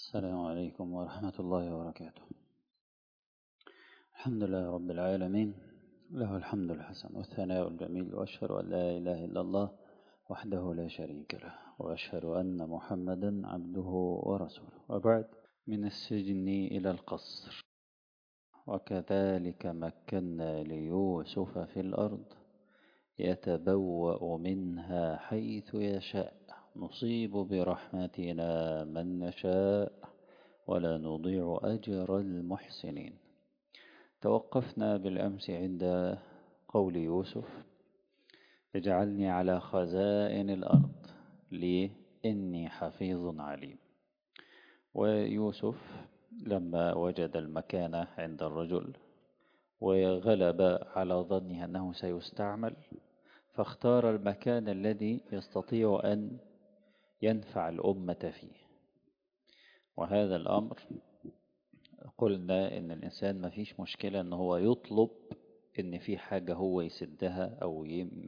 السلام عليكم ورحمة الله وبركاته الحمد لله رب العالمين له الحمد الحسن والثناء الجميل وأشهد أن لا إله إلا الله وحده لا شريك له وأشهد أن محمدا عبده ورسوله وبعد من السجن إلى القصر وكذلك مكنا ليوسف في الأرض يتبوأ منها حيث يشاء نصيب برحمتنا من نشاء ولا نضيع أجر المحسنين توقفنا بالأمس عند قول يوسف اجعلني على خزائن الأرض لي إني حفيظ عليم ويوسف لما وجد المكانة عند الرجل وغلب على ظنه أنه سيستعمل فاختار المكان الذي يستطيع أن ينفع الأمة فيه وهذا الأمر قلنا إن الإنسان ما فيش مشكلة إن هو يطلب إن في حاجة هو يسدها أو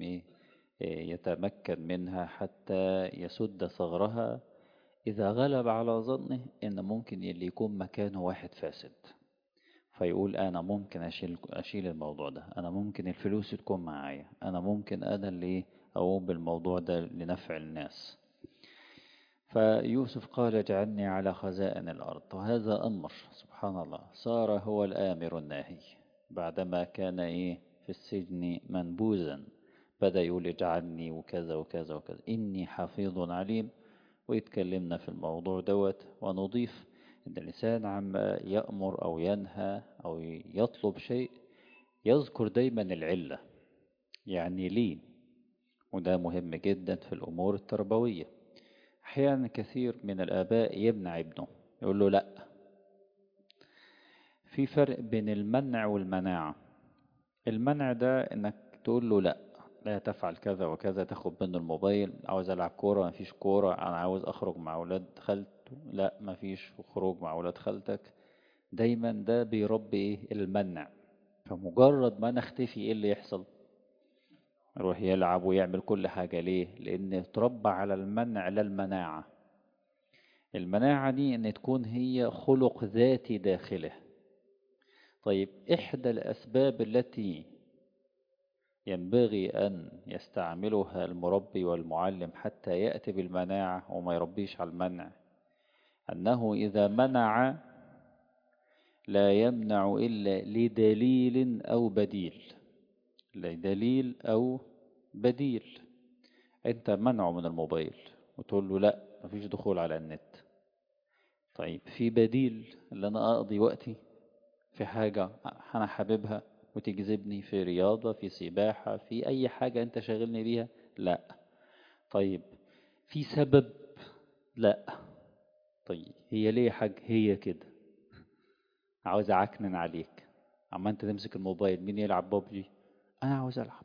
يتمكن منها حتى يسد ثغرها إذا غلب على ظنه إن ممكن اللي يكون مكانه واحد فاسد فيقول أنا ممكن أشيل, أشيل الموضوع ده أنا ممكن الفلوس تكون معايا أنا ممكن أنا اللي أقوم بالموضوع ده لنفع الناس فيوسف قال اجعلني على خزائن الأرض وهذا أمر سبحان الله صار هو الآمر الناهي بعدما كان إيه في السجن منبوذا بدأ يقول اجعلني وكذا وكذا وكذا إني حفيظ عليم ويتكلمنا في الموضوع دوت ونضيف إن الإنسان عما يأمر أو ينهى أو يطلب شيء يذكر دايما العلة يعني ليه وده مهم جدا في الأمور التربوية أحيانا كثير من الآباء يمنع ابنه يقول له لا في فرق بين المنع والمناعة المنع ده انك تقول له لا لا تفعل كذا وكذا تاخد منه الموبايل عاوز العب كورة مفيش كورة انا عاوز اخرج مع اولاد خالته لا مفيش خروج مع اولاد خالتك دايما ده بيربي ايه المنع فمجرد ما انا اختفي ايه اللي يحصل يروح يلعب ويعمل كل حاجة ليه لان اتربى على المنع لا المناعة المناعة دي ان تكون هي خلق ذاتي داخله طيب إحدى الأسباب التي ينبغي أن يستعملها المربي والمعلم حتى يأتي بالمناعة وما يربيش على المنع أنه إذا منع لا يمنع إلا لدليل أو بديل لدليل أو بديل أنت منعه من الموبايل وتقول له لا مفيش دخول على النت طيب في بديل اللي أنا أقضي وقتي في حاجة أنا حاببها وتجذبني في رياضة في سباحة في أي حاجة أنت شاغلني بيها لا طيب في سبب لا طيب هي ليه يا حاج هي كده عاوز أعكنن عليك أما أنت تمسك الموبايل مين يلعب ببجي أنا عاوز ألعب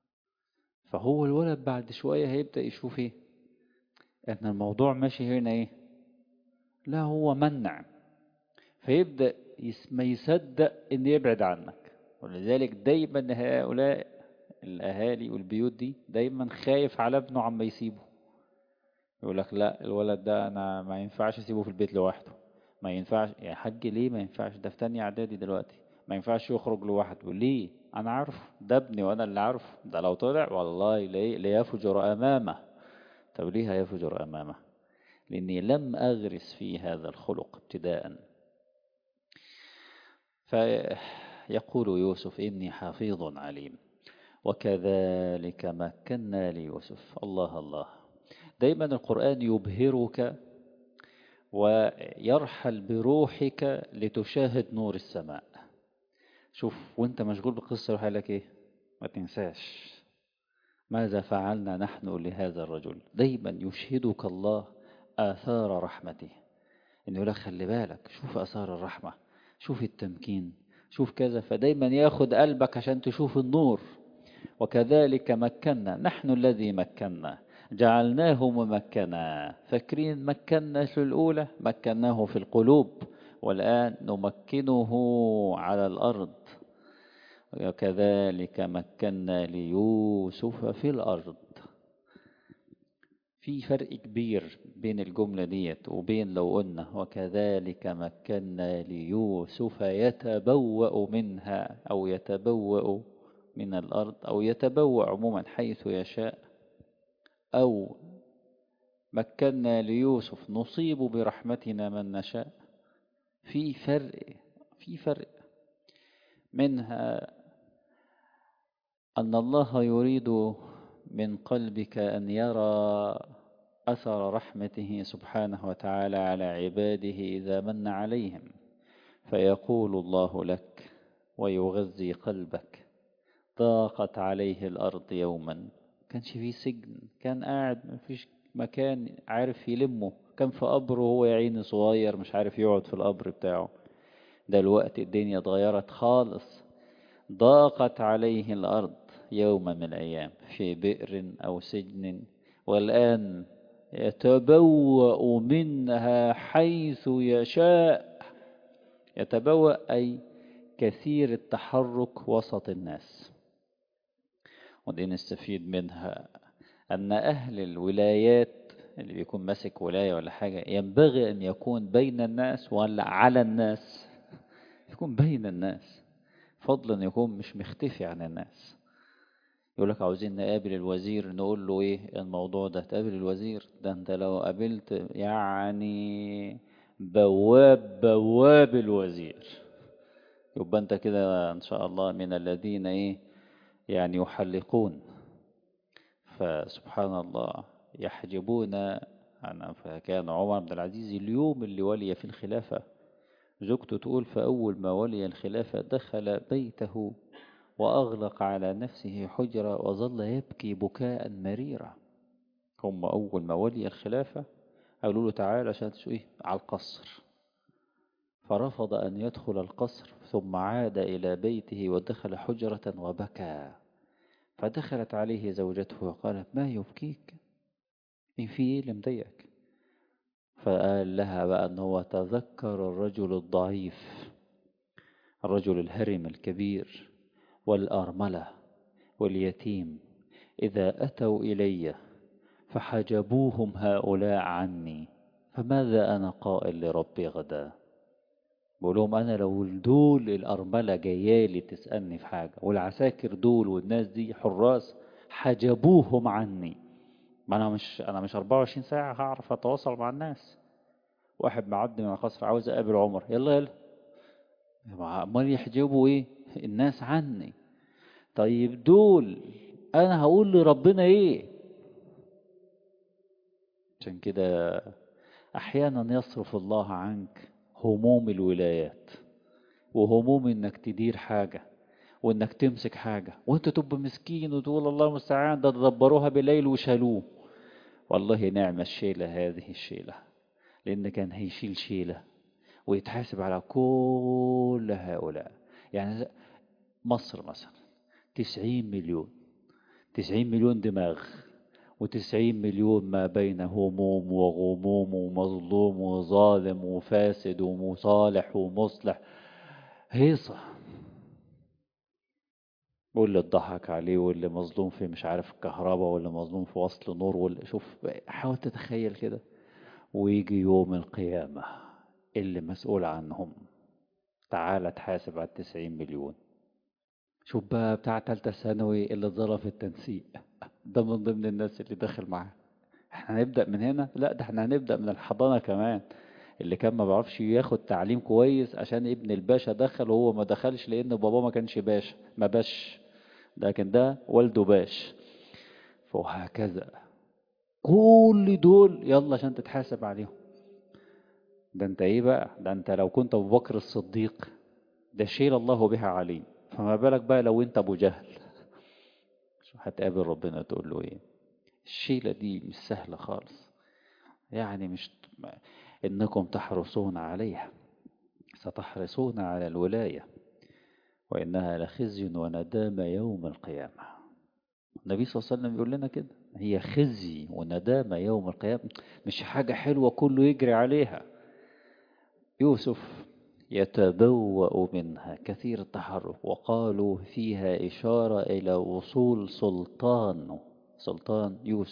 فهو الولد بعد شوية هيبدأ يشوف إيه إن الموضوع ماشي هنا إيه لا هو منع فيبدأ ما يصدق ان يبعد عنك ولذلك دايما هؤلاء الاهالي والبيوت دي دايما خايف على ابنه عما يسيبه يقول لك لا الولد ده انا ما ينفعش اسيبه في البيت لوحده ما ينفعش يا حاج ليه ما ينفعش ده في تانية اعدادي دلوقتي ما ينفعش يخرج لوحده ليه انا عارف ده ابني وانا اللي عارف ده لو طلع والله ليفجر امامه طب ليه هيفجر امامه لاني لم اغرس فيه هذا الخلق ابتداءً فيقول يوسف إني حفيظ عليم وكذلك مكنا ليوسف الله الله دايما القرآن يبهرك ويرحل بروحك لتشاهد نور السماء شوف وانت مشغول بالقصة يروح لك ايه ما تنساش ماذا فعلنا نحن لهذا الرجل دايما يشهدك الله آثار رحمته انه يقول لك خلي بالك شوف آثار الرحمة شوف التمكين شوف كذا فدايما ياخد قلبك عشان تشوف النور وكذلك مكنا نحن الذي مكنا جعلناه ممكنا فاكرين مكنا في الأولى مكناه في القلوب والآن نمكنه على الأرض وكذلك مكنا ليوسف في الأرض في فرق كبير بين الجملة ديت وبين لو قلنا وكذلك مكنا ليوسف يتبوأ منها أو يتبوأ من الأرض أو يتبوأ عموما حيث يشاء أو مكنا ليوسف نصيب برحمتنا من نشاء في فرق في فرق منها أن الله يريد من قلبك أن يرى أثر رحمته سبحانه وتعالى على عباده إذا من عليهم فيقول الله لك ويغذي قلبك ضاقت عليه الأرض يوما كانش فيه سجن كان قاعد مفيش مكان عارف يلمه كان في قبره وهو يا عيني صغير مش عارف يقعد في القبر بتاعه دلوقتي الدنيا اتغيرت خالص ضاقت عليه الأرض يوم من الأيام في بئر أو سجن والآن يتبوأ منها حيث يشاء يتبوأ أي كثير التحرك وسط الناس ودي نستفيد منها أن أهل الولايات اللي بيكون ماسك ولاية ولا حاجة ينبغي أن يكون بين الناس ولا على الناس يكون بين الناس فضلا يكون مش مختفي عن الناس يقول لك عاوزين نقابل الوزير نقول له ايه الموضوع ده تقابل الوزير ده انت لو قابلت يعني بواب بواب الوزير يبقى انت كده ان شاء الله من الذين ايه يعني يحلقون فسبحان الله يحجبون عن فكان عمر بن العزيز اليوم اللي ولي في الخلافة زوجته تقول فأول ما ولي الخلافة دخل بيته وأغلق على نفسه حجرة وظل يبكي بكاء مريرا هم أول ما ولي الخلافة قالوا له تعال عشان إيه على القصر فرفض أن يدخل القصر ثم عاد إلى بيته ودخل حجرة وبكى فدخلت عليه زوجته وقالت ما يبكيك إن في إيه اللي مضايقك فقال لها بقى أن هو تذكر الرجل الضعيف الرجل الهرم الكبير والأرملة واليتيم إذا أتوا إلي فحجبوهم هؤلاء عني فماذا أنا قائل لربي غدا بقول لهم أنا لو دول الأرملة جايالي تسألني في حاجة والعساكر دول والناس دي حراس حجبوهم عني ما أنا مش أنا مش 24 ساعة هعرف أتواصل مع الناس واحد معدي من القصر عاوز أقابل عمر يلا يلا أمال يحجبوا إيه الناس عني طيب دول أنا هقول لربنا إيه عشان كده أحيانا يصرف الله عنك هموم الولايات وهموم إنك تدير حاجة وإنك تمسك حاجة وإنت تبقى مسكين وتقول الله المستعان ده دبروها بالليل وشالوه والله نعم الشيلة هذه الشيلة لأن كان هيشيل شيلة ويتحاسب على كل هؤلاء يعني مصر مثلا تسعين مليون تسعين مليون دماغ وتسعين مليون ما بين هموم وغموم ومظلوم وظالم وفاسد ومصالح ومصلح هيصة واللي اتضحك عليه واللي مظلوم في مش عارف الكهرباء واللي مظلوم في وصل نور واللي شوف حاول تتخيل كده ويجي يوم القيامة اللي مسؤول عنهم تعالى تحاسب على التسعين مليون شوف بقى بتاع تالتة ثانوي اللي اتظلم في التنسيق ده من ضمن الناس اللي داخل معاه احنا هنبدأ من هنا لا ده احنا هنبدأ من الحضانة كمان اللي كان ما بيعرفش ياخد تعليم كويس عشان ابن الباشا دخل وهو ما دخلش لان باباه ما كانش باشا ما باش لكن ده والده باش وهكذا كل دول يلا عشان تتحاسب عليهم ده انت ايه بقى ده انت لو كنت ابو بكر الصديق ده شيل الله بها عليه فما بالك بقى لو انت ابو جهل هتقابل ربنا تقول له ايه الشيلة دي مش سهلة خالص يعني مش انكم تحرصون عليها ستحرصون على الولاية وإنها لخزي وندامة يوم القيامة النبي صلى الله عليه وسلم بيقول لنا كده هي خزي وندامة يوم القيامة مش حاجة حلوة كله يجري عليها يوسف يتبوأ منها كثير التحرك وقالوا فيها إشارة إلى وصول سلطان سلطان يوسف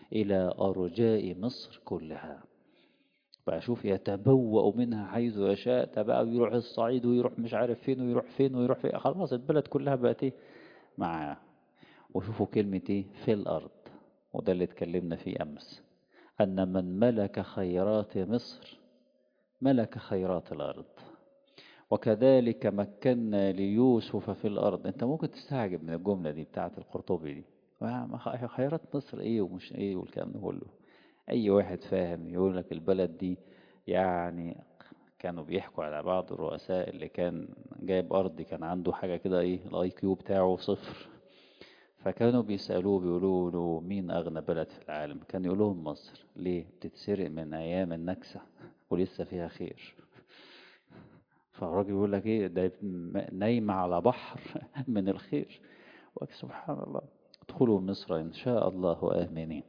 إلى أرجاء مصر كلها بقى شوف يتبوأ منها حيث يشاء ده بقى يروح الصعيد ويروح مش عارف فين ويروح فين ويروح فين خلاص البلد كلها بقت ايه معاه وشوفوا كلمة ايه في الأرض وده اللي اتكلمنا فيه أمس أن من ملك خيرات مصر ملك خيرات الأرض وكذلك مكنا ليوسف في الأرض أنت ممكن تستعجب من الجملة دي بتاعت القرطبي دي خيرات مصر إيه ومش إيه والكلام ده كله أي واحد فاهم يقول لك البلد دي يعني كانوا بيحكوا على بعض الرؤساء اللي كان جايب أرض كان عنده حاجة كده إيه الأي كيو بتاعه صفر فكانوا بيسألوه بيقولوا له مين أغنى بلد في العالم كان يقول لهم مصر ليه بتتسرق من أيام النكسة ولسه فيها خير فالراجل يقول لك ايه ده نايمة على بحر من الخير سبحان الله ادخلوا مصر إن شاء الله آمنين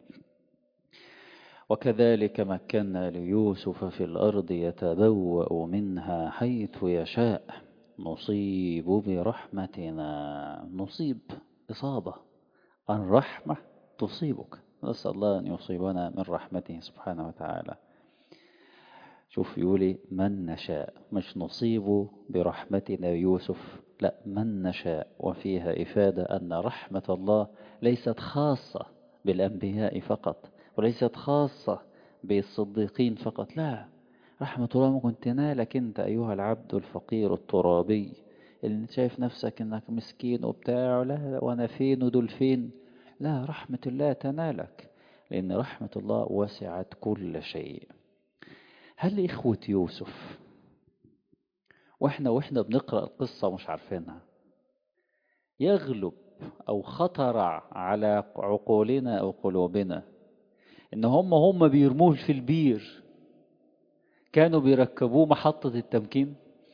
وكذلك مكنا ليوسف في الأرض يتبوأ منها حيث يشاء نصيب برحمتنا نصيب إصابة الرحمة تصيبك نسأل الله أن يصيبنا من رحمته سبحانه وتعالى شوف يقولي من نشاء مش نصيب برحمتنا يوسف لا من نشاء وفيها إفادة أن رحمة الله ليست خاصة بالأنبياء فقط وليست خاصة بالصديقين فقط لا رحمة الله ممكن تنالك أنت أيها العبد الفقير الترابي اللي شايف نفسك أنك مسكين وبتاع لا وأنا فين ودول فين لا رحمة الله تنالك لأن رحمة الله وسعت كل شيء هل إخوة يوسف وإحنا وإحنا بنقرأ القصة مش عارفينها يغلب أو خطر على عقولنا أو قلوبنا إن هم هم بيرموه في البير كانوا بيركبوه محطة التمكين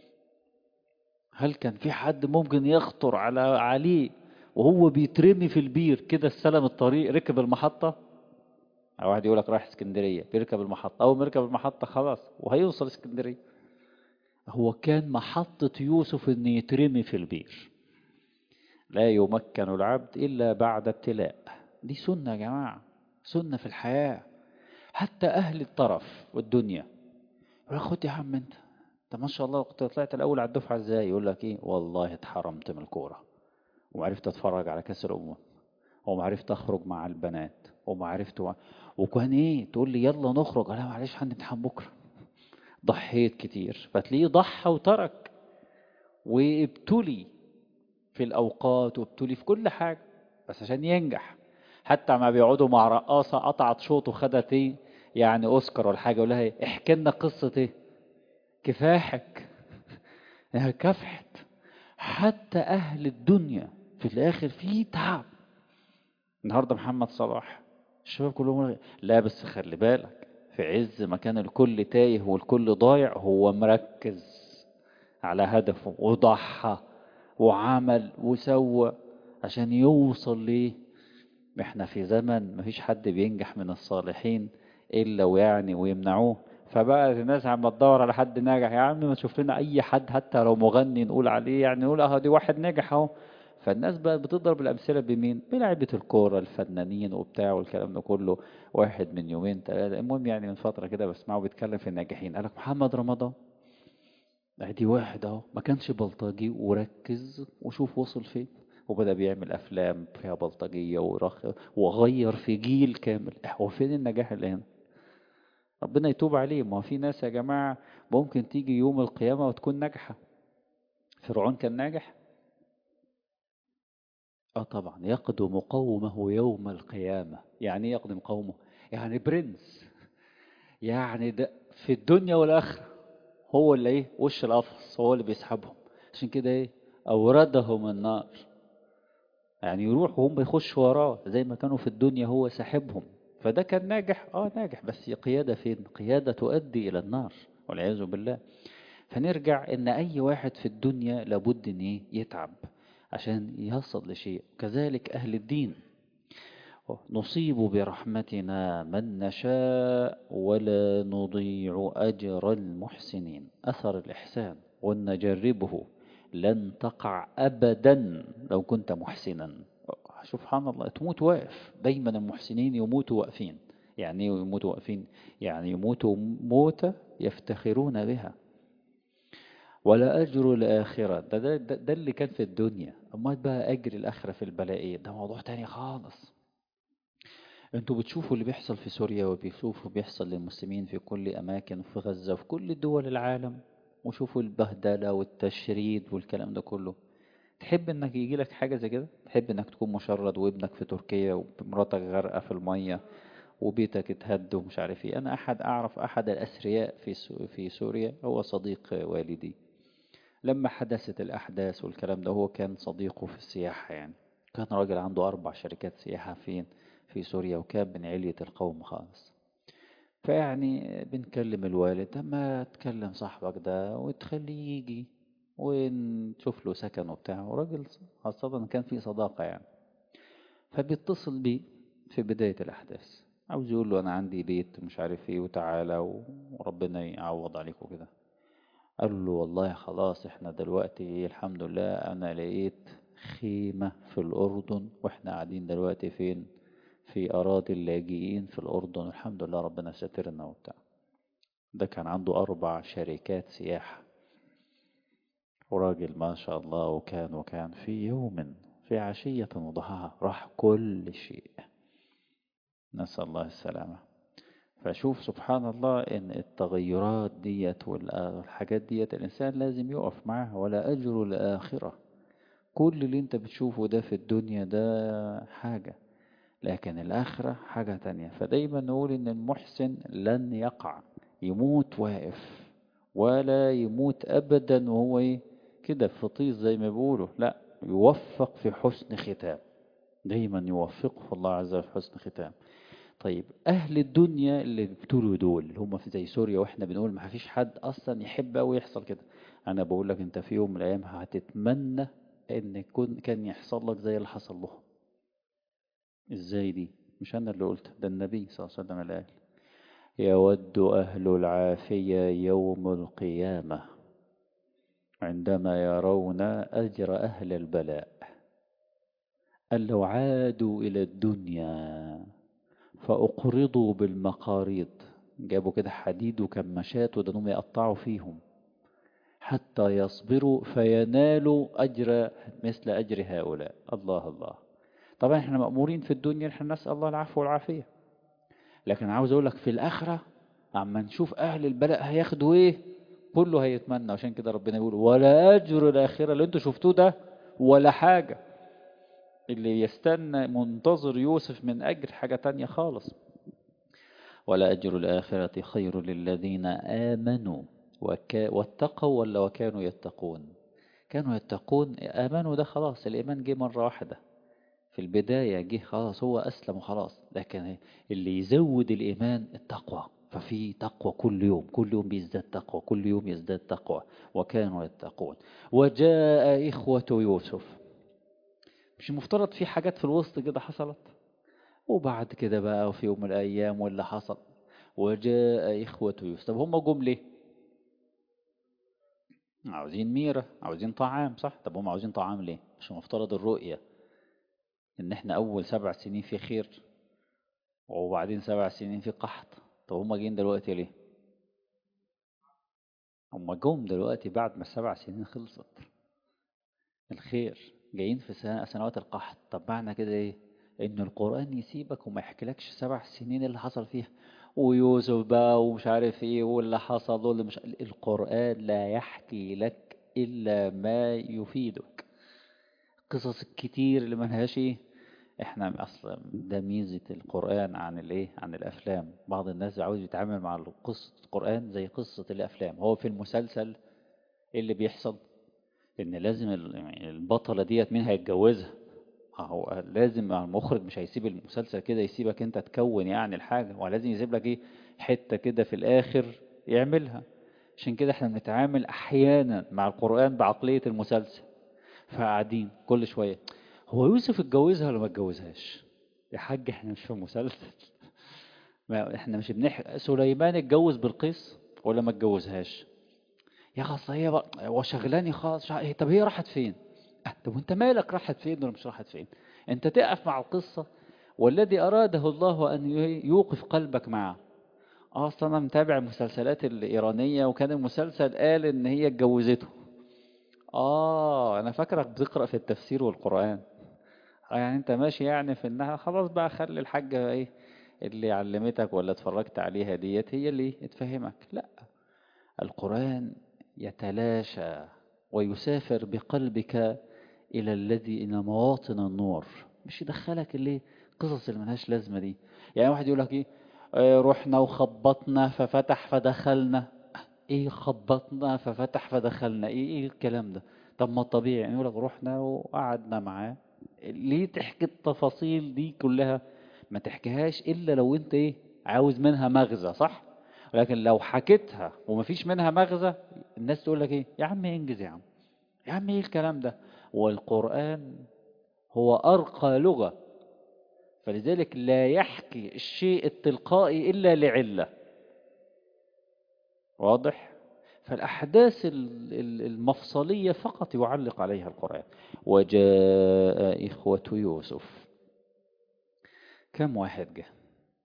هل كان في حد ممكن يخطر على عليه وهو بيترمي في البير كده استلم الطريق ركب المحطة أو واحد يقول لك رايح اسكندرية بيركب المحطة أول ما يركب المحطة خلاص وهيوصل اسكندرية هو كان محطة يوسف إن يترمي في البير لا يمكن العبد إلا بعد ابتلاء دي سنة يا جماعة سنة في الحياة حتى أهل الطرف والدنيا يقول خد يا عم أنت أنت ما شاء الله طلعت الأول على الدفعة إزاي يقول لك إيه والله اتحرمت من الكورة ومعرفت أتفرج على كأس الأمم ومعرفت أخرج مع البنات ومعرفت و... وكان إيه تقول لي يلا نخرج أنا معلش عندي امتحان بكرة ضحيت كتير فتلاقيه ضحى وترك وابتلي في الأوقات وابتلي في كل حاجة بس عشان ينجح حتى ما بيقعدوا مع رقاصة قطعت شوط وخدت ايه يعني اوسكار ولا حاجة يقول لها ايه احكي لنا قصة ايه كفاحك كفحت حتى اهل الدنيا في الاخر في تعب النهارده محمد صلاح الشباب كلهم لا بس خلي بالك في عز ما كان الكل تايه والكل ضايع هو مركز على هدفه وضحى وعمل وسوى عشان يوصل ليه احنا في زمن مفيش حد بينجح من الصالحين الا ويعني ويمنعوه فبقى الناس عم تدور على حد ناجح يا عم ما تشوف لنا اي حد حتى لو مغني نقول عليه يعني نقول اه دي واحد ناجح اهو فالناس بقى بتضرب الامثله بمين بلعيبه الكوره الفنانين وبتاع والكلام ده كله واحد من يومين ثلاثه المهم يعني من فتره كده بسمعه بيتكلم في الناجحين قال لك محمد رمضان ادي واحد اهو ما كانش بلطجي وركز وشوف وصل فين وبدأ بيعمل أفلام فيها بلطجية ورخ وغير في جيل كامل هو فين النجاح اللي هنا ربنا يتوب عليه ما في ناس يا جماعة ممكن تيجي يوم القيامة وتكون ناجحة فرعون كان ناجح اه طبعا يقدم قومه يوم القيامة يعني يقدم قومه يعني برنس يعني ده في الدنيا والآخرة هو اللي ايه وش القفص هو اللي بيسحبهم عشان كده ايه أوردهم النار يعني يروح وهم يخشوا وراه زي ما كانوا في الدنيا هو ساحبهم فده كان ناجح اه ناجح بس قيادة فين قيادة تؤدي إلى النار والعياذ بالله فنرجع إن أي واحد في الدنيا لابد إن إيه يتعب عشان يصل لشيء كذلك أهل الدين نصيب برحمتنا من نشاء ولا نضيع أجر المحسنين أثر الإحسان ونجربه لن تقع أبدا لو كنت محسنا سبحان الله تموت واقف دايما المحسنين يموتوا واقفين يعني ايه يموتوا واقفين يعني يموتوا موتة يفتخرون بها ولا أجر الآخرة ده, ده, ده, ده اللي كان في الدنيا أما بقى أجر الآخرة في البلاء ده موضوع تاني خالص انتوا بتشوفوا اللي بيحصل في سوريا وبيشوفوا بيحصل للمسلمين في كل أماكن في غزة وفي كل دول العالم وشوفوا البهدلة والتشريد والكلام ده كله تحب انك يجي لك حاجة زي كده تحب انك تكون مشرد وابنك في تركيا ومراتك غرقة في المية وبيتك اتهد ومش عارف ايه انا احد اعرف احد الاثرياء في في سوريا هو صديق والدي لما حدثت الاحداث والكلام ده هو كان صديقه في السياحة يعني كان راجل عنده اربع شركات سياحة فين في سوريا وكان من علية القوم خالص فيعني بنكلم الوالد اما تكلم صاحبك ده وتخليه يجي ونشوف له سكن وبتاع وراجل خاصة كان في صداقة يعني فبيتصل بي في بداية الأحداث عاوز يقول له أنا عندي بيت مش عارف إيه وتعالى وربنا يعوض عليك وكده قال له والله خلاص إحنا دلوقتي الحمد لله أنا لقيت خيمة في الأردن وإحنا قاعدين دلوقتي فين في أراضي اللاجئين في الأردن الحمد لله ربنا ساترنا وبتاع ده كان عنده أربع شركات سياحة وراجل ما شاء الله وكان وكان في يوم في عشية وضحاها راح كل شيء نسأل الله السلامة فشوف سبحان الله ان التغيرات ديت والحاجات ديت الانسان لازم يقف معها ولا اجر الاخرة كل اللي انت بتشوفه ده في الدنيا ده حاجة لكن الاخرة حاجة تانية فدايما نقول ان المحسن لن يقع يموت واقف ولا يموت ابدا وهو ايه كده فطيس زي ما بيقولوا لا يوفق في حسن ختام دايما يوفقه الله عز وجل في حسن ختام طيب أهل الدنيا اللي بتقولوا دول اللي هم في زي سوريا وإحنا بنقول ما فيش حد أصلا يحب أو يحصل كده أنا بقول لك أنت في يوم من الأيام هتتمنى إن يكون كان يحصل لك زي اللي حصل لهم إزاي دي مش أنا اللي قلت ده النبي صلى الله عليه وسلم اللي قال يود أهل العافية يوم القيامة عندما يرون أجر أهل البلاء قال لو عادوا إلى الدنيا فأقرضوا بالمقاريض جابوا كده حديد وكماشات ودنهم يقطعوا فيهم حتى يصبروا فينالوا أجر مثل أجر هؤلاء الله الله طبعا احنا مأمورين في الدنيا احنا نسأل الله العفو والعافية لكن عاوز اقول لك في الآخرة عما نشوف أهل البلاء هياخدوا ايه كله هيتمنى عشان كده ربنا يقول ولا أجر الآخرة اللي انتوا شفتوه ده ولا حاجة اللي يستنى منتظر يوسف من أجر حاجة تانية خالص ولا أجر الآخرة خير للذين آمنوا وكا واتقوا ولا وكانوا يتقون كانوا يتقون آمنوا ده خلاص الإيمان جه مرة واحدة في البداية جه خلاص هو أسلم وخلاص لكن اللي يزود الإيمان التقوى ففي تقوى كل يوم كل يوم بيزداد تقوى كل يوم يزداد تقوى وكانوا يتقون وجاء إخوة يوسف مش المفترض في حاجات في الوسط كده حصلت وبعد كده بقى في يوم من الأيام واللي حصل وجاء إخوة يوسف طب هم جم ليه عاوزين ميرة عاوزين طعام صح طب هم عاوزين طعام ليه مش المفترض الرؤية ان احنا اول سبع سنين في خير وبعدين سبع سنين في قحط طب هم جايين دلوقتي ليه هم جم دلوقتي بعد ما السبع سنين خلصت الخير جايين في سنوات القحط طب معنى كده ايه ان القرآن يسيبك وما يحكيلكش سبع سنين اللي حصل فيها ويوسف بقى ومش عارف ايه واللي حصل واللي مش القرآن لا يحكي لك الا ما يفيدك قصص الكتير اللي ملهاش ايه احنا اصلا ده ميزة القرآن عن الايه عن الافلام بعض الناس عاوز يتعامل مع قصة القرآن زي قصة الافلام هو في المسلسل ايه اللي بيحصل ان لازم البطلة ديت مين هيتجوزها هو لازم المخرج مش هيسيب المسلسل كده يسيبك انت تكون يعني الحاجة ولازم يسيب لك ايه حتة كده في الاخر يعملها عشان كده احنا بنتعامل احيانا مع القرآن بعقلية المسلسل فقاعدين كل شوية هو يوسف اتجوزها ولا ما اتجوزهاش يا حاج احنا مش في مسلسل ما احنا مش بنح سليمان اتجوز بالقيس ولا ما اتجوزهاش يا خلاص هي بقى هو شغلاني خالص شع... طب هي راحت فين أه طب وانت مالك راحت فين ولا مش راحت فين انت تقف مع القصة والذي أراده الله أن يوقف قلبك معه اصلا انا متابع المسلسلات الايرانيه وكان المسلسل قال ان هي اتجوزته اه انا فاكرك بتقرا في التفسير والقران يعني انت ماشي يعني في انها خلاص بقى خلي الحاجه ايه اللي علمتك ولا اتفرجت عليها ديت هي اللي تفهمك لا القران يتلاشى ويسافر بقلبك الى الذي الى مواطن النور مش يدخلك اللي قصص اللي ملهاش لازمه دي يعني واحد يقول لك ايه رحنا وخبطنا ففتح فدخلنا ايه خبطنا ففتح فدخلنا ايه ايه الكلام ده طب ما الطبيعي يعني يقول لك رحنا وقعدنا معاه ليه تحكي التفاصيل دي كلها ما تحكيهاش الا لو انت ايه عاوز منها مغزى صح لكن لو حكيتها ومفيش منها مغزى الناس تقول لك ايه يا عم انجز يا عم يا عم ايه الكلام ده والقرآن هو أرقى لغة فلذلك لا يحكي الشيء التلقائي إلا لعلة واضح فالأحداث المفصلية فقط يعلق عليها القرآن وجاء إخوة يوسف كم واحد جه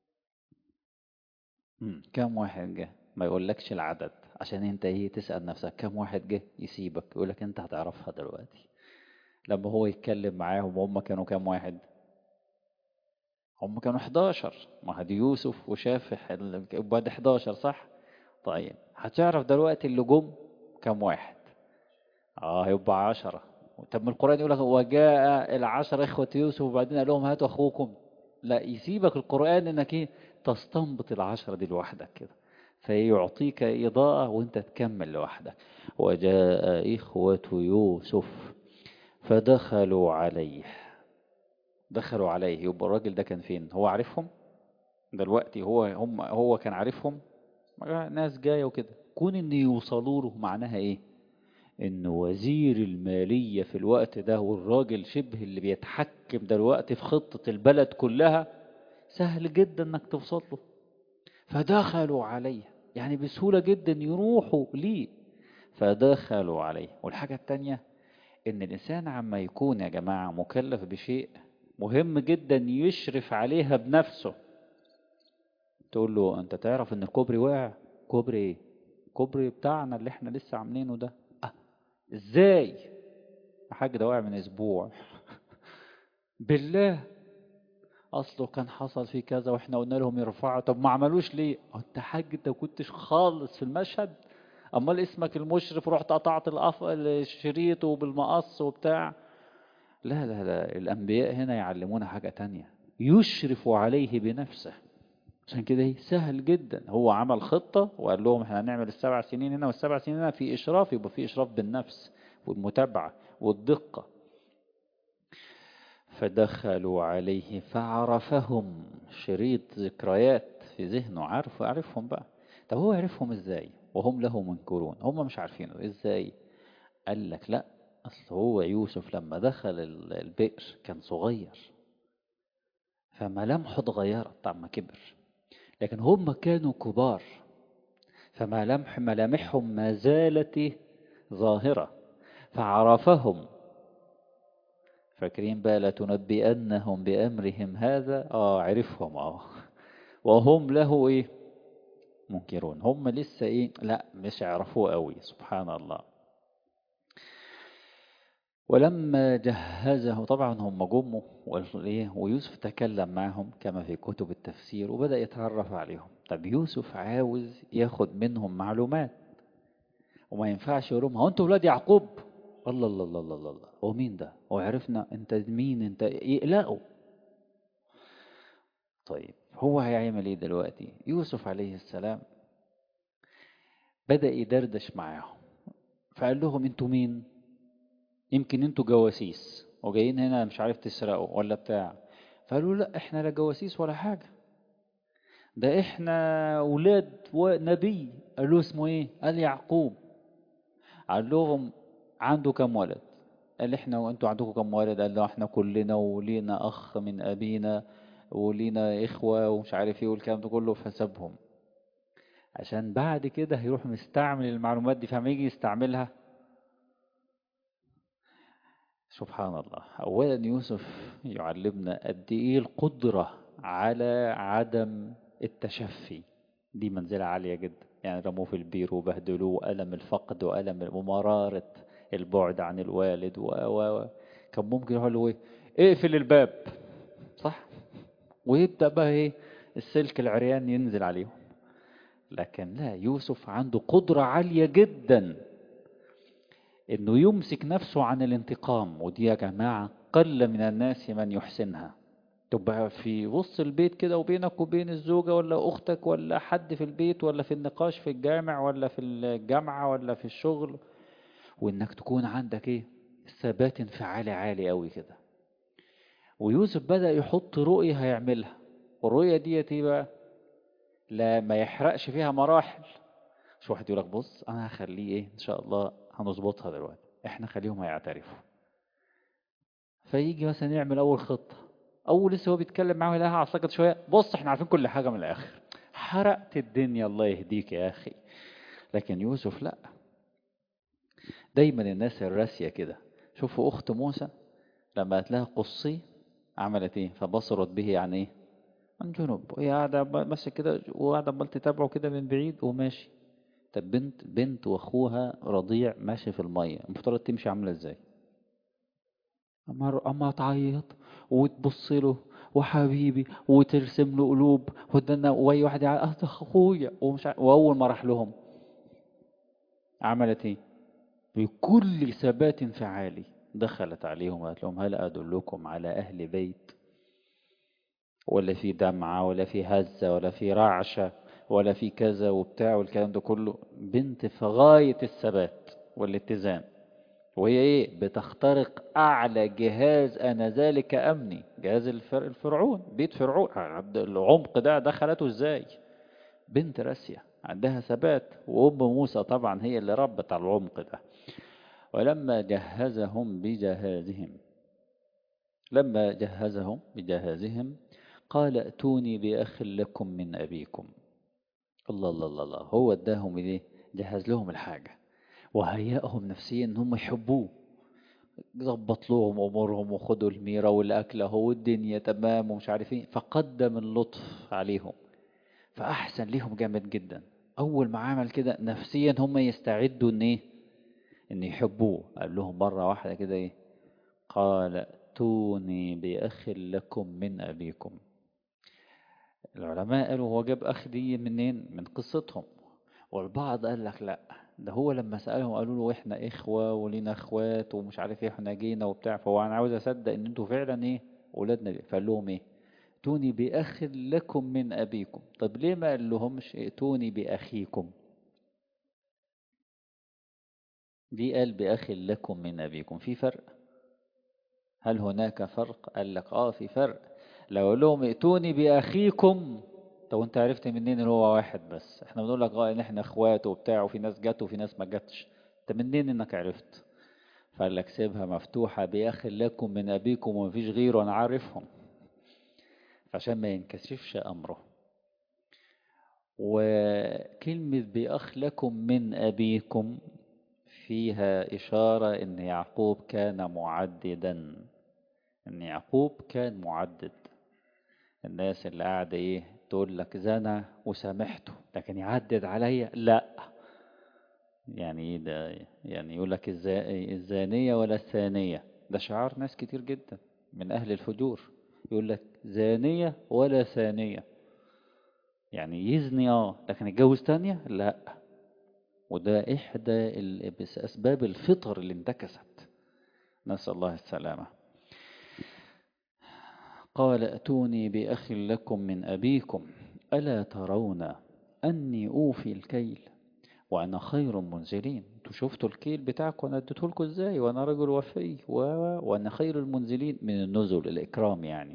كم واحد جه ما يقولكش العدد عشان انت ايه تسأل نفسك كم واحد جه يسيبك يقولك انت هتعرفها دلوقتي لما هو يتكلم معاهم وهم كانوا كم واحد هم كانوا 11 ما هدي يوسف وشاف بعد 11 صح طيب هتعرف دلوقتي اللي جم كم واحد اه هيبقى 10 طب من القرآن يقول لك وجاء العشر إخوة يوسف وبعدين قال لهم هاتوا أخوكم لا يسيبك القرآن إنك إيه تستنبط العشرة دي لوحدك كده فيعطيك إضاءة وانت تكمل لوحدك وجاء إخوة يوسف فدخلوا عليه دخلوا عليه يبقى الراجل ده كان فين هو عارفهم دلوقتي هو هم هو كان عارفهم ناس جايه وكده كون ان يوصلوا له معناها ايه ان وزير الماليه في الوقت ده والراجل شبه اللي بيتحكم دلوقتي في خطه البلد كلها سهل جدا انك توصل له فدخلوا عليه يعني بسهوله جدا يروحوا ليه فدخلوا عليه والحاجه الثانيه ان الانسان عما يكون يا جماعه مكلف بشيء مهم جدا يشرف عليها بنفسه تقول له انت تعرف ان الكوبري وقع كوبري ايه كوبري بتاعنا اللي احنا لسه عاملينه ده اه ازاي حاجة ده وقع من اسبوع بالله اصله كان حصل فيه كذا واحنا قلنا لهم يرفعوا طب ما عملوش ليه انت حاج انت كنتش خالص في المشهد امال اسمك المشرف رحت قطعت الأف... الشريط وبالمقص وبتاع لا لا لا الأنبياء هنا يعلمونا حاجة تانية يشرف عليه بنفسه عشان كده سهل جدا هو عمل خطة وقال لهم احنا هنعمل السبع سنين هنا والسبع سنين هنا في إشراف يبقى في إشراف بالنفس والمتابعة والدقة فدخلوا عليه فعرفهم شريط ذكريات في ذهنه عارف عارفهم بقى طب هو عرفهم ازاي وهم له منكرون هم مش عارفينه ازاي قال لك لا أصل هو يوسف لما دخل البئر كان صغير فملامحه اتغيرت طبعا كبر لكن هم كانوا كبار فملامح ملامحهم ما زالت ظاهرة فعرفهم فاكرين بقى لتنبئنهم بأمرهم هذا اه عرفهم اه وهم له ايه منكرون هم لسه ايه لا مش يعرفوه قوي سبحان الله ولما جهزه طبعا هم جموا ويوسف تكلم معهم كما في كتب التفسير وبدأ يتعرف عليهم طب يوسف عاوز ياخد منهم معلومات وما ينفعش يقول لهم هو انتوا ولاد يعقوب الله الله الله الله الله هو مين ده هو عرفنا انت مين انت يقلقوا طيب هو هيعمل ايه دلوقتي يوسف عليه السلام بدأ يدردش معاهم فقال لهم انتوا مين يمكن انتوا جواسيس وجايين هنا مش عارف تسرقوا ولا بتاع فقالوا لا احنا لا جواسيس ولا حاجة ده احنا ولاد نبي قالوا اسمه ايه قال يعقوب قال لهم عنده كم ولد قال احنا وانتوا عندكم كم ولد قال له احنا كلنا ولينا اخ من ابينا ولينا اخوة ومش عارف ايه والكلام ده كله فسابهم عشان بعد كده هيروح مستعمل المعلومات دي فما يجي يستعملها سبحان الله أولا يوسف يعلمنا قد إيه القدرة على عدم التشفي دي منزلة عالية جدا يعني رموه في البير وبهدلوه وألم الفقد وألم ومرارة البعد عن الوالد و و كان ممكن يقول له ايه اقفل الباب صح ويبدأ بقى ايه السلك العريان ينزل عليهم لكن لا يوسف عنده قدرة عالية جدا انه يمسك نفسه عن الانتقام ودي يا جماعة قل من الناس من يحسنها تبقى في وسط البيت كده وبينك وبين الزوجة ولا أختك ولا حد في البيت ولا في النقاش في الجامع ولا في الجامعة ولا في الشغل وإنك تكون عندك إيه ثبات انفعالي عالي قوي كده ويوسف بدأ يحط رؤية هيعملها والرؤية ديت ايه بقى لا ما يحرقش فيها مراحل مش واحد يقول لك بص انا هخليه ايه ان شاء الله هنظبطها دلوقتي احنا خليهم هيعترفوا فيجي مثلا يعمل اول خطه اول لسه هو بيتكلم معاه يلاقيها عصقت شويه بص احنا عارفين كل حاجه من الاخر حرقت الدنيا الله يهديك يا اخي لكن يوسف لا دايما الناس الراسيه كده شوفوا اخت موسى لما قالت لها قصي عملت ايه فبصرت به يعني ايه عن جنوب وهي قاعده ماشيه كده وقاعده عمال تتابعه كده من بعيد وماشي طب بنت بنت واخوها رضيع ماشي في الميه المفترض تمشي عامله ازاي اما اما تعيط وتبص له وحبيبي وترسم له قلوب ودنا واي واحد يعيط اخويا ومش ع... واول ما راح لهم عملت ايه بكل ثبات انفعالي دخلت عليهم وقالت لهم هل ادلكم على اهل بيت ولا في دمعة ولا في هزة ولا في رعشة ولا في كذا وبتاع والكلام ده كله بنت في غاية الثبات والاتزان وهي ايه بتخترق اعلى جهاز انا ذلك امني جهاز الفرعون بيت فرعون العمق ده دخلته ازاي بنت راسية عندها ثبات وام موسى طبعا هي اللي ربت على العمق ده ولما جهزهم بجهازهم لما جهزهم بجهازهم قال ائتوني بأخ لكم من أبيكم الله الله الله, الله. هو اداهم ايه جهز لهم الحاجة وهيأهم نفسيا ان هم يحبوه ظبط لهم امورهم وخدوا الميرة والاكل اهو والدنيا تمام ومش عارف ايه فقدم اللطف عليهم فاحسن ليهم جامد جدا اول ما عمل كده نفسيا هم يستعدوا ان ايه ان يحبوه قال لهم مرة واحدة كده ايه قال ائتوني بأخ لكم من أبيكم العلماء قالوا هو جاب أخ دي منين من قصتهم والبعض قال لك لا ده هو لما سألهم قالوا له احنا اخوة ولينا اخوات ومش عارف ايه احنا جينا وبتاع فهو انا عاوز اصدق ان انتوا فعلا ايه ولادنا دي فقال لهم ايه ائتوني بأخ لكم من أبيكم طب ليه ما قال لهمش ائتوني بأخيكم دي قال بأخ لكم من أبيكم في فرق هل هناك فرق قال لك اه في فرق لو قال لهم ائتوني بأخيكم طب انت عرفت منين ان هو واحد بس احنا بنقول لك اه ان احنا اخوات وبتاع وفي ناس جت وفي ناس ما جتش انت منين انك عرفت فقال لك سيبها مفتوحة بأخ لكم من أبيكم ومفيش غيره أنا عارفهم عشان ما ينكشفش أمره وكلمة بأخ لكم من أبيكم فيها إشارة إن يعقوب كان معددا إن يعقوب كان معدد الناس اللي قاعدة إيه تقول لك زنا وسامحته لكن يعدد عليا لا يعني إيه ده يعني يقول لك الزانية ولا الثانية ده شعار ناس كتير جدا من أهل الفجور يقول لك زانية ولا ثانية يعني يزني اه لكن يتجوز تانية لا وده إحدى أسباب الفطر اللي انتكست نسأل الله السلامة قال ائتوني بأخ لكم من أبيكم ألا ترون أني أوفي الكيل وأنا خير منزلين انتوا شفتوا الكيل بتاعكم وأنا اديته لكم إزاي وأنا رجل وفي و... وأنا خير المنزلين من النزل الإكرام يعني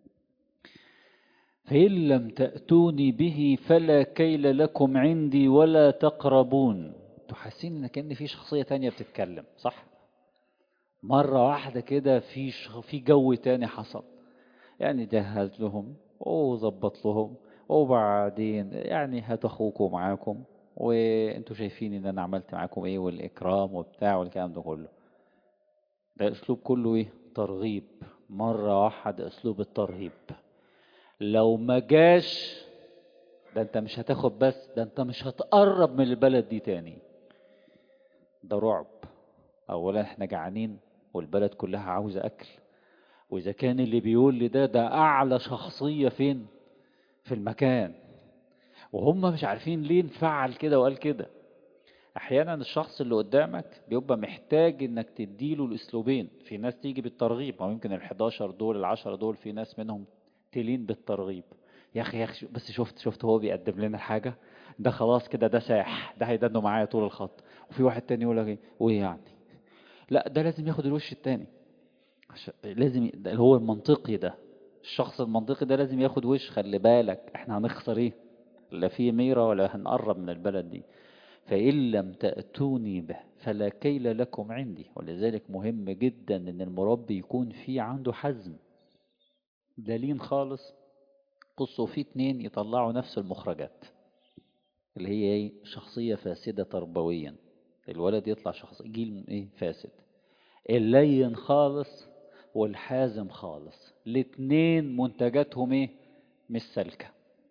فإن لم تأتوني به فلا كيل لكم عندي ولا تقربون تحسين ان كأن في شخصية تانية بتتكلم صح مرة واحدة كده في ش... في جو تاني حصل يعني جهز لهم وظبط لهم وبعدين يعني هات اخوكم معاكم وانتوا شايفين ان انا عملت معاكم ايه والاكرام وبتاع والكلام ده كله ده اسلوب كله ايه ترغيب مرة واحدة اسلوب الترهيب لو ما جاش ده انت مش هتاخد بس ده انت مش هتقرب من البلد دي تاني ده رعب اولا احنا جعانين والبلد كلها عاوزة اكل واذا كان اللي بيقول لي ده ده اعلى شخصية فين في المكان وهم مش عارفين ليه انفعل كده وقال كده احيانا الشخص اللي قدامك بيبقى محتاج انك تديله الاسلوبين في ناس تيجي بالترغيب او يمكن ال11 دول ال10 دول في ناس منهم تلين بالترغيب يا اخي يا اخي بس شفت شفت هو بيقدم لنا حاجه ده خلاص كده ده ساح ده هيدنه معايا طول الخط وفي واحد تاني يقول لك ايه وايه يعني لا ده لازم ياخد الوش التاني لازم اللي هو المنطقي ده الشخص المنطقي ده لازم ياخد وش خلي بالك احنا هنخسر ايه لا في ميرة ولا هنقرب من البلد دي فإن لم تأتوني به فلا كيل لكم عندي ولذلك مهم جدا ان المربي يكون في عنده حزم دليل خالص بصوا في اتنين يطلعوا نفس المخرجات اللي هي ايه شخصية فاسدة تربويا الولد يطلع شخص جيل ايه فاسد اللين خالص والحازم خالص الاتنين منتجاتهم ايه مش سالكه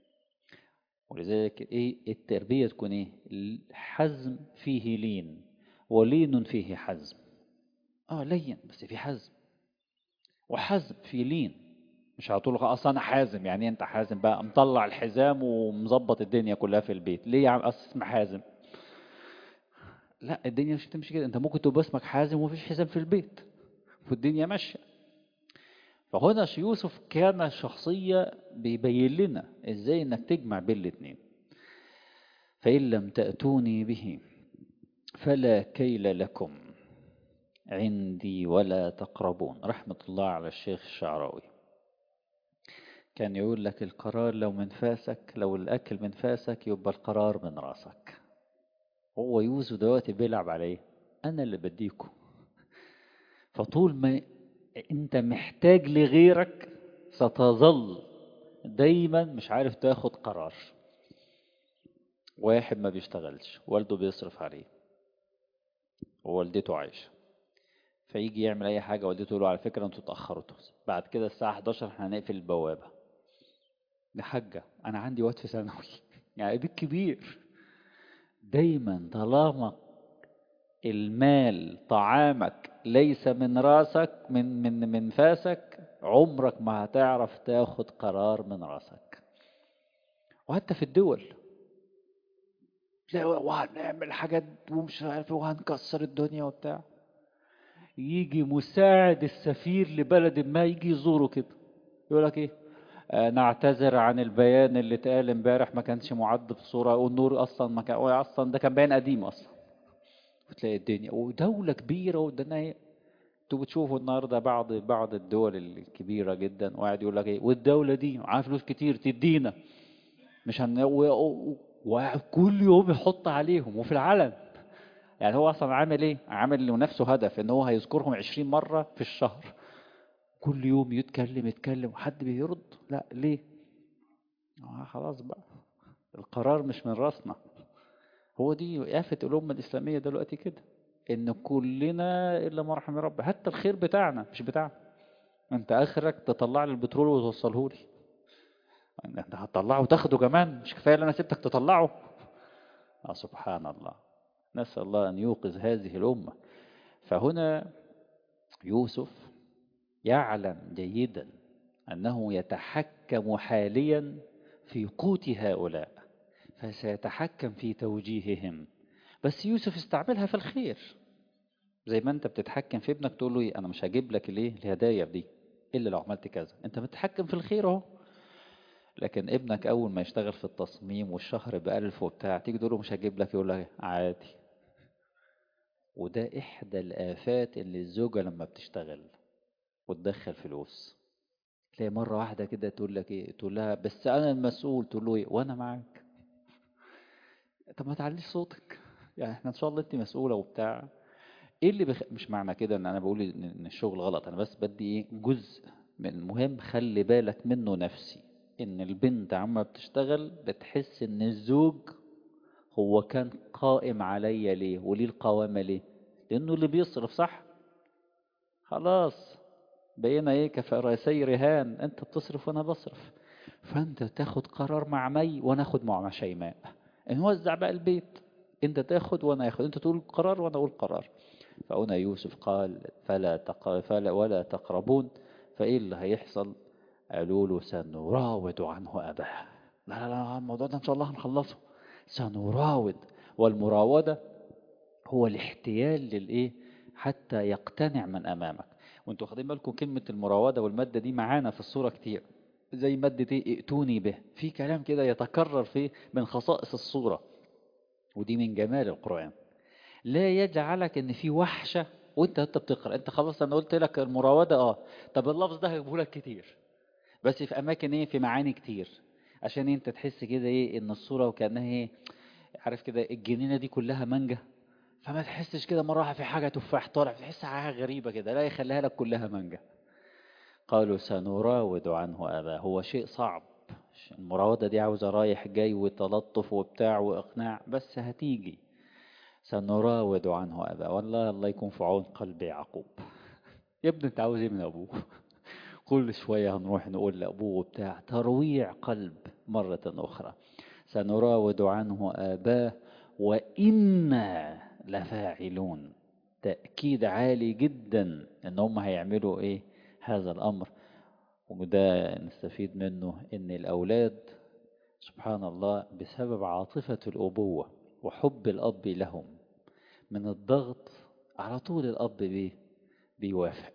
ولذلك ايه التربية تكون ايه الحزم فيه لين ولين فيه حزم اه لين بس في حزم وحزم في لين مش هتقول اصلا انا حازم يعني انت حازم بقى مطلع الحزام ومظبط الدنيا كلها في البيت ليه يا عم اصل اسمه حازم لا الدنيا مش هتمشي كده انت ممكن تبقى اسمك حازم ومفيش حزام في البيت والدنيا ماشيه فهنا يوسف كان شخصية بيبين لنا ازاي انك تجمع بين الاثنين فإن لم تأتوني به فلا كيل لكم عندي ولا تقربون رحمة الله على الشيخ الشعراوي كان يقول لك القرار لو من فاسك لو الأكل من فاسك يبقى القرار من راسك هو يوسف دلوقتي بيلعب عليه أنا اللي بديكم فطول ما انت محتاج لغيرك ستظل دايما مش عارف تاخد قرار واحد ما بيشتغلش والده بيصرف عليه ووالدته عايشة فيجي يعمل اي حاجة والدته تقول له على فكرة انتوا اتأخرتوا بعد كده الساعة 11 احنا هنقفل البوابة دي حاجة انا عندي وقت في ثانوي يعني بيت كبير دايما طالما المال طعامك ليس من راسك من من من فاسك عمرك ما هتعرف تاخد قرار من راسك وحتى في الدول تلاقي وهنعمل حاجات ومش عارف وهنكسر الدنيا وبتاع يجي مساعد السفير لبلد ما يجي يزوره كده يقول لك ايه آه نعتذر عن البيان اللي اتقال امبارح ما كانش معد بصوره والنور اصلا ما كان اصلا ده كان بيان قديم اصلا وتلاقي الدنيا ودولة كبيرة ودنا انتوا بتشوفوا النهارده بعض بعض الدول الكبيرة جدا وقاعد يقول لك ايه والدولة دي معاها فلوس كتير تدينا مش هن وكل يوم يحط عليهم وفي العلن يعني هو اصلا عامل ايه؟ عامل لنفسه هدف ان هو هيذكرهم 20 مرة في الشهر كل يوم يتكلم يتكلم وحد بيرد لا ليه؟ آه خلاص بقى القرار مش من راسنا هو دي آفة الأمة الإسلامية دلوقتي كده إن كلنا إلا ما رحم ربي حتى الخير بتاعنا مش بتاعنا أنت آخرك تطلع لي البترول وتوصله لي أنت هتطلعه وتاخده كمان مش كفاية اللي أنا سبتك تطلعه آه سبحان الله نسأل الله أن يوقظ هذه الأمة فهنا يوسف يعلم جيدا أنه يتحكم حاليا في قوت هؤلاء فسيتحكم في توجيههم بس يوسف استعملها في الخير زي ما انت بتتحكم في ابنك تقول له ايه انا مش هجيب لك الايه الهدايا دي الا لو عملت كذا انت بتتحكم في الخير اهو لكن ابنك اول ما يشتغل في التصميم والشهر بألف وبتاع تيجي تقول له مش هجيب لك يقول لك عادي وده احدى الافات اللي الزوجة لما بتشتغل وتدخل فلوس تلاقي مرة واحدة كده تقول لك ايه تقول لها بس انا المسؤول تقول له ايه وانا معاك طب ما تعليش صوتك يعني احنا ان شاء الله انت مسؤولة وبتاع ايه اللي بخ... مش معنى كده ان انا بقول ان الشغل غلط انا بس بدي ايه جزء من المهم خلي بالك منه نفسي ان البنت عما بتشتغل بتحس ان الزوج هو كان قائم عليا ليه وليه القوامة ليه لانه اللي بيصرف صح خلاص بقينا ايه كفرسي رهان انت بتصرف وانا بصرف فانت تاخد قرار مع مي وانا اخد مع شيماء نوزع بقى البيت انت تاخد وانا اخد انت تقول قرار وانا اقول قرار فهنا يوسف قال فلا تق... فلا ولا تقربون فايه اللي هيحصل قالوا له سنراود عنه اباه لا لا لا الموضوع ده ان شاء الله هنخلصه سنراود والمراودة هو الاحتيال للايه حتى يقتنع من امامك وانتوا واخدين بالكم كلمة المراودة والمادة دي معانا في الصورة كتير زي مادة ايه ائتوني به في كلام كده يتكرر فيه من خصائص الصورة ودي من جمال القرآن لا يجعلك ان في وحشة وانت انت بتقرأ انت خلاص انا قلت لك المراودة اه طب اللفظ ده هجيبه لك كتير بس في اماكن ايه في معاني كتير عشان انت تحس كده ايه ان الصورة وكأنها ايه عارف كده الجنينة دي كلها مانجا فما تحسش كده مرة واحدة في حاجة تفاح طالع تحس حاجة غريبة كده لا يخليها لك كلها مانجا قالوا سنراود عنه أباه هو شيء صعب المراودة دي عاوزة رايح جاي وتلطف وبتاع وإقناع بس هتيجي سنراود عنه أباه والله الله يكون في عون قلب يعقوب يا ابني انت عاوز ايه من ابوه كل شوية هنروح نقول لأبوه بتاع ترويع قلب مرة أخرى سنراود عنه آباه وإنا لفاعلون تأكيد عالي جدا ان هم هيعملوا ايه هذا الامر وده نستفيد منه ان الاولاد سبحان الله بسبب عاطفة الابوة وحب الاب لهم من الضغط على طول الاب بيه بيوافق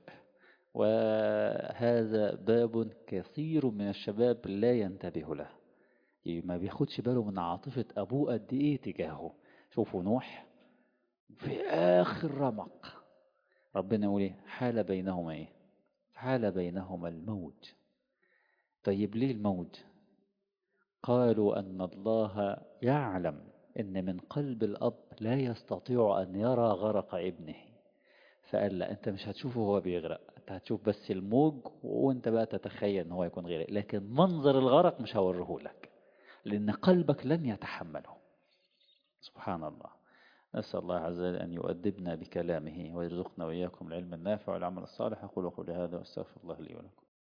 وهذا باب كثير من الشباب لا ينتبه له ما بياخدش باله من عاطفة ابوه قد ايه تجاهه شوفوا نوح في آخر رمق ربنا يقول ايه حال بينهما ايه حال بينهما الموج طيب ليه الموج قالوا أن الله يعلم أن من قلب الأب لا يستطيع أن يرى غرق ابنه فقال لا أنت مش هتشوفه هو بيغرق أنت هتشوف بس الموج وأنت بقى تتخيل أن هو يكون غرق لكن منظر الغرق مش هوريه لك لأن قلبك لن يتحمله سبحان الله نسأل الله عز وجل أن يؤدبنا بكلامه ويرزقنا وإياكم العلم النافع والعمل الصالح أقول قولي هذا واستغفر الله لي ولكم